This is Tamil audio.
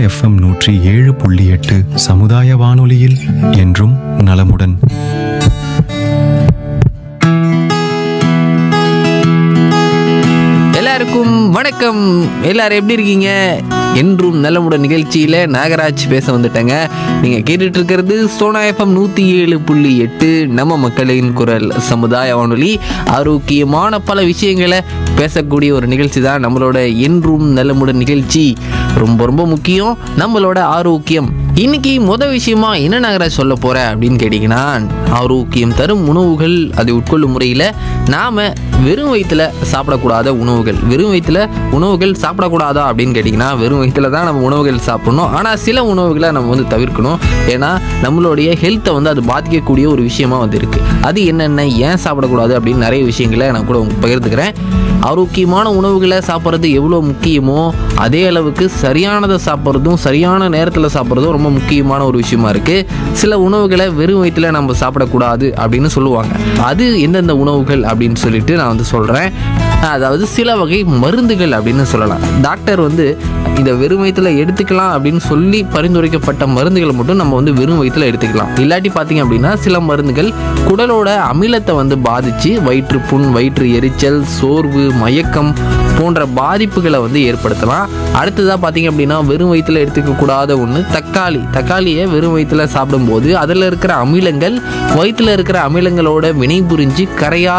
எஃப்எம் நூற்றி ஏழு புள்ளி எட்டு சமுதாய வானொலியில் என்றும் நலமுடன் எல்லாருக்கும் வணக்கம் எல்லாரும் எப்படி இருக்கீங்க என்றும் நலமுடன் நிகழ்ச்சியில் நாகராஜ் பேச வந்துட்டேங்க நீங்கள் கேட்டுட்டு இருக்கிறது சோனா எஃப்எம் நூற்றி ஏழு புள்ளி எட்டு நம்ம மக்களின் குரல் சமுதாய வானொலி ஆரோக்கியமான பல விஷயங்களை பேசக்கூடிய ஒரு நிகழ்ச்சி தான் நம்மளோட என்றும் நலமுடன் நிகழ்ச்சி ரொம்ப ரொம்ப முக்கியம் நம்மளோட ஆரோக்கியம் இன்னைக்கு முத விஷயமா என்ன நாகராஜ் சொல்ல போற அப்படின்னு கேட்டிங்கன்னா ஆரோக்கியம் தரும் உணவுகள் அதை உட்கொள்ளும் முறையில் நாம வெறும் வயிற்றுல சாப்பிடக்கூடாத உணவுகள் வெறும் வயிற்றுல உணவுகள் சாப்பிடக்கூடாதா அப்படின்னு கேட்டிங்கன்னா வெறும் வயிற்றுல தான் நம்ம உணவுகள் சாப்பிடணும் ஆனால் சில உணவுகளை நம்ம வந்து தவிர்க்கணும் ஏன்னா நம்மளுடைய ஹெல்த்தை வந்து அது பாதிக்கக்கூடிய ஒரு விஷயமா வந்து இருக்கு அது என்னென்ன ஏன் சாப்பிடக்கூடாது அப்படின்னு நிறைய விஷயங்களை நான் கூட உங்களுக்கு பகிர்ந்துக்கிறேன் ஆரோக்கியமான உணவுகளை சாப்பிட்றது எவ்வளோ முக்கியமோ அதே அளவுக்கு சரியானதை சாப்பிட்றதும் சரியான நேரத்தில் சாப்பிட்றதும் ரொம்ப முக்கியமான ஒரு விஷயமா இருக்குது சில உணவுகளை வெறும் வயிற்றுல நம்ம சாப்பிடக்கூடாது அப்படின்னு சொல்லுவாங்க அது எந்தெந்த உணவுகள் அப்படின்னு சொல்லிட்டு நான் வந்து சொல்கிறேன் அதாவது சில வகை மருந்துகள் அப்படின்னு சொல்லலாம் டாக்டர் வந்து இதை வெறும் வயிற்றுல எடுத்துக்கலாம் அப்படின்னு சொல்லி பரிந்துரைக்கப்பட்ட மருந்துகளை மட்டும் நம்ம வந்து வெறும் வயிற்றுல எடுத்துக்கலாம் இல்லாட்டி பார்த்தீங்க அப்படின்னா சில மருந்துகள் குடலோட அமிலத்தை வந்து பாதிச்சு வயிற்று புண் வயிற்று எரிச்சல் சோர்வு மயக்கம் போன்ற பாதிப்புகளை வந்து ஏற்படுத்தலாம் அடுத்ததாக பார்த்தீங்க அப்படின்னா வெறும் வயிற்றுல எடுத்துக்க கூடாத ஒன்று தக்காளி தக்காளியை வெறும் வயிற்றுல சாப்பிடும்போது அதில் இருக்கிற அமிலங்கள் வயிற்றுல இருக்கிற அமிலங்களோட வினை புரிஞ்சு கரையா